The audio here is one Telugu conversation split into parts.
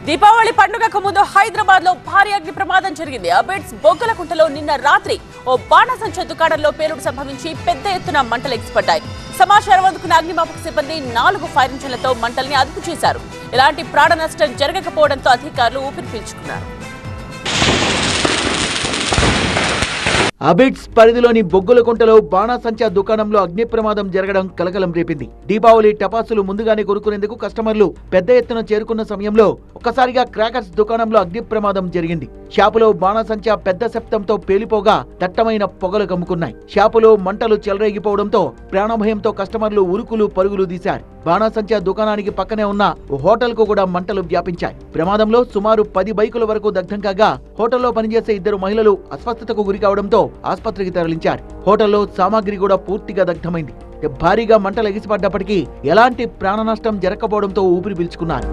దీపావళి పండుగకు ముందు హైదరాబాద్ లో భారీ అగ్ని ప్రమాదం జరిగింది అబిడ్స్ బొగ్గలకుంటలో నిన్న రాత్రి ఓ బాణసంచ దుకాణంలో పేలుడు సంభవించి పెద్ద ఎత్తున మంటలు ఎగిసిపడ్డాయి సమాచారం అందుకున్న అగ్నిమాపక సిబ్బంది నాలుగు ఫైర్ ఇంజన్లతో మంటల్ని అదుపు చేశారు ఎలాంటి ప్రాణ నష్టం జరగకపోవడంతో అధికారులు ఊపిరి పీల్చుకున్నారు అబిడ్స్ పరిధిలోని బొగ్గులకుంటలో బాణాసంచా దుకాణంలో అగ్ని ప్రమాదం జరగడం కలకలం రేపింది దీపావళి టపాసులు ముందుగానే కొనుక్కునేందుకు కస్టమర్లు పెద్ద ఎత్తున చేరుకున్న సమయంలో ఒక్కసారిగా క్రాకర్స్ దుకాణంలో అగ్ని ప్రమాదం జరిగింది షాపులో బాణాసంచా పెద్ద శబ్దంతో పేలిపోగా దట్టమైన పొగలు కమ్ముకున్నాయి షాపులో మంటలు చెలరేగిపోవడంతో ప్రాణభయంతో కస్టమర్లు ఉరుకులు పరుగులు తీశారు బాణాసంచా దుకాణానికి పక్కనే ఉన్న ఓ హోటల్ కు కూడా మంటలు వ్యాపించాయి ప్రమాదంలో సుమారు పది బైకుల వరకు దగ్ధం కాగా హోటల్లో పనిచేసే ఇద్దరు మహిళలు అస్వస్థతకు గురి కావడంతో ఆసుపత్రికి తరలించారు హోటల్లో సామాగ్రి కూడా పూర్తిగా దగ్ధమైంది భారీగా మంటలు ఎగిసిపడ్డప్పటికీ ఎలాంటి ప్రాణ నష్టం జరగకపోవడంతో ఊపిరి పీల్చుకున్నారు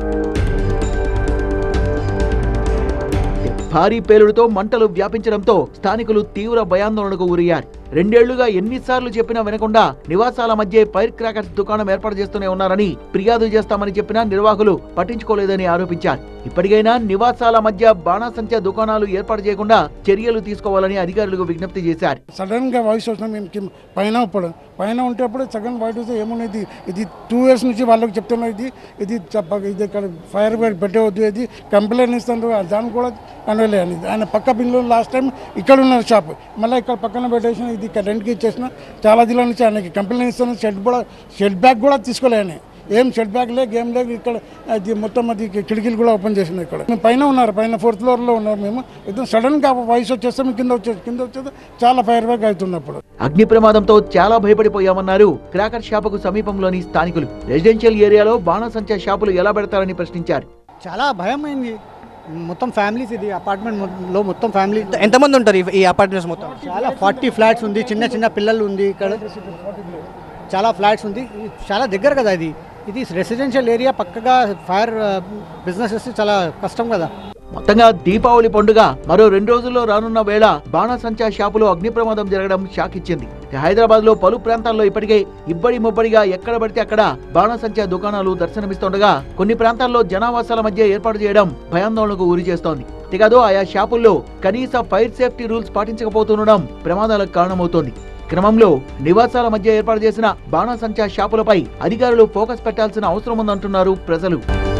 భారీ పేలుడుతో మంటలు వ్యాపించడంతో స్థానికులు తీవ్ర భయాందోళనకు గురయ్యారు రెండేళ్లుగా ఎన్నిసార్లు చెప్పినా వినకుండా నివాసాల మధ్య ఫైర్ క్రాకర్స్ దుకాణం ఏర్పాటు చేస్తూనే ఉన్నారని ఫిర్యాదు చేస్తామని చెప్పినా నిర్వాహకులు పట్టించుకోలేదని ఆరోపించారు ఇప్పటికైనా నివాసాల మధ్య బాణాసంచా దుకాణాలు ఏర్పాటు చేయకుండా చర్యలు తీసుకోవాలని అధికారులకు విజ్ఞప్తి చేశారు సడన్ గా వాయిస్ వచ్చిన మేము కిం- పైన ఇప్పుడు పైన ఉంటే అప్పుడు సగం వాయిస్ వస్తే ఏమున్నది ఇది టూ ఇయర్స్ నుంచి వాళ్ళకి చెప్తున్నా ఇది ఇది చెప్ప ఇది ఇక్కడ ఫైర్ పెట్టవద్దు ఇది కంప్లైంట్ ఇస్తాను దాన్ని కూడా కనవలే అని ఆయన పక్క బిల్లు లాస్ట్ టైం ఇక్కడ ఉన్న షాప్ మళ్ళీ ఇక్కడ పక్కన పెట్టేసిన ఇది ఇక్కడ రెంట్కి ఇచ్చేసిన చాలా దినాల నుంచి ఆయనకి కంప్లైంట్ ఇస్తాను షెడ్ కూడా షెడ్ బ్యాగ్ కూడా తీసుకోలే ఆయన ఏం షెడ్ బ్యాగ్ లేక ఏం లేక ఇక్కడ అది మొత్తం అది కిటికీలు కూడా ఓపెన్ చేసిన ఇక్కడ మేము పైన ఉన్నారు పైన ఫోర్త్ ఫ్లోర్లో ఉన్నారు మేము एकदम సడన్ గా వాయిస్ వచ్చేస్తే మేము కింద వచ్చేది కింద వచ్చేది చాలా ఫైర్ బ్యాగ్ అవుతున్నప్పుడు అగ్ని ప్రమాదంతో చాలా భయపడిపోయామన్నారు క్రాకర్ షాపుకు సమీపంలోని స్థానికులు రెసిడెన్షియల్ ఏరియాలో బాణాసంచా షాపులు ఎలా పెడతారని ప్రశ్నించారు చాలా భయం అయింది మొత్తం ఫ్యామిలీస్ ఇది అపార్ట్మెంట్ లో మొత్తం ఫ్యామిలీ ఎంతమంది ఉంటారు ఈ- ఈ అపార్ట్మెంట్స్ మొత్తం చాలా ఫార్టీ ఫ్లాట్స్ ఉంది చిన్న చిన్న పిల్లలు ఉంది ఇక్కడ చాలా ఫ్లాట్స్ ఉంది ఇది చాలా దగ్గర కదా ఇది ఇది రెసిడెన్షియల్ ఏరియా పక్కగా ఫైర్ బిజినెస్ చేస్తే చాలా కష్టం కదా మొత్తంగా దీపావళి పండుగ మరో రెండు రోజుల్లో రానున్న వేళ బాణాసంచా షాపులో అగ్ని ప్రమాదం జరగడం షాక్ ఇచ్చింది హైదరాబాద్ లో పలు ప్రాంతాల్లో ఇప్పటికే ఇబ్బడి ముబ్బడిగా ఎక్కడ పడితే అక్కడ బాణాసంచా దుకాణాలు దర్శనమిస్తుండగా కొన్ని ప్రాంతాల్లో జనావాసాల మధ్య ఏర్పాటు చేయడం భయాందోళనకు గురి చేస్తోంది అంతేకాదు ఆయా షాపుల్లో కనీస ఫైర్ సేఫ్టీ రూల్స్ పాటించకపోతుండడం ప్రమాదాలకు కారణమవుతోంది క్రమంలో నివాసాల మధ్య ఏర్పాటు చేసిన బాణాసంచా షాపులపై అధికారులు ఫోకస్ పెట్టాల్సిన అవసరం ఉందంటున్నారు ప్రజలు